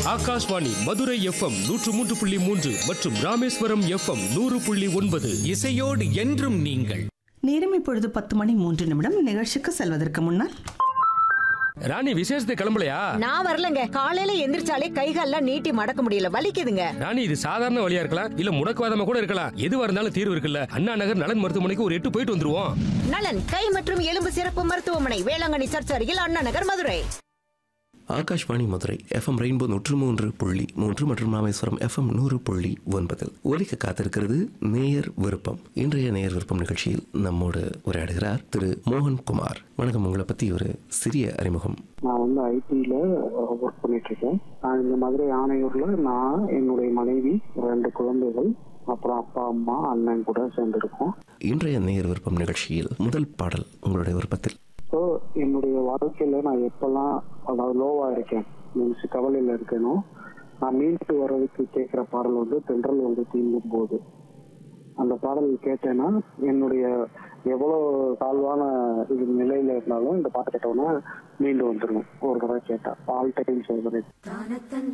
Akashvani Madurai FM நூற்று மூன்று புள்ளி மூன்று மற்றும் ராமேஸ்வரம் எஃப்எம் நூறு புள்ளி ஒன்பது இசையோடு என்றும் நீங்கள் நேரம் இப்பொழுது பத்து மணி மூன்று நிமிடம் நிகழ்ச்சிக்கு செல்வதற்கு முன்னால் ராணி விசேஷத்துக்கு கிளம்பலையா நான் வரலங்க காலையில எந்திரிச்சாலே கைகால்லாம் நீட்டி மடக்க முடியல வலிக்குதுங்க ராணி இது சாதாரண வழியா இருக்கலாம் இல்ல முடக்குவாதமா கூட இருக்கலாம் எதுவா இருந்தாலும் தீர்வு இருக்குல்ல அண்ணா நகர் நலன் மருத்துவமனைக்கு ஒரு எட்டு போயிட்டு வந்துருவோம் நலன் கை மற்றும் எலும்பு சிறப்பு மருத்துவமனை வேளாங்கண்ணி சர்ச் அருகில் அண்ணா நகர் மதுரை ஆகாஷ்வாணி மதுரை எஃப்எம் ரெயின்போ நூற்று மூன்று புள்ளி மூன்று மற்றும் ராமேஸ்வரம் எஃப்எம் நூறு புள்ளி ஒன்பதில் ஒலிக்க காத்திருக்கிறது நேயர் விருப்பம் இன்றைய நேயர் விருப்பம் நிகழ்ச்சியில் நம்மோடு உரையாடுகிறார் திரு மோகன் குமார் வணக்கம் உங்களை பத்தி ஒரு சிறிய அறிமுகம் நான் வந்து ஐடியில் ஒர்க் பண்ணிட்டு இருக்கேன் நான் இந்த மதுரை ஆணையூர்ல நான் என்னுடைய மனைவி ரெண்டு குழந்தைகள் அப்புறம் அப்பா அம்மா அண்ணன் கூட சேர்ந்துருக்கோம் இன்றைய நேயர் விருப்பம் நிகழ்ச்சியில் முதல் பாடல் உங்களுடைய விருப்பத்தில் ஸோ என்னுடைய வாழ்க்கையில நான் எப்பெல்லாம் அதாவது லோவா இருக்கேன் மீன்ஸ் கவலையில இருக்கேனோ நான் மீண்டு வர்றதுக்கு கேட்குற பாடல் வந்து தென்றல் வந்து தீங்கும் போது அந்த பாடல் கேட்டேன்னா என்னுடைய எவ்வளோ தாழ்வான இது நிலையில இருந்தாலும் இந்த பாட்டு கேட்டோன்னா மீண்டு வந்துடும் ஒரு தடவை கேட்டா ஆல் டைம் சொல்றேன்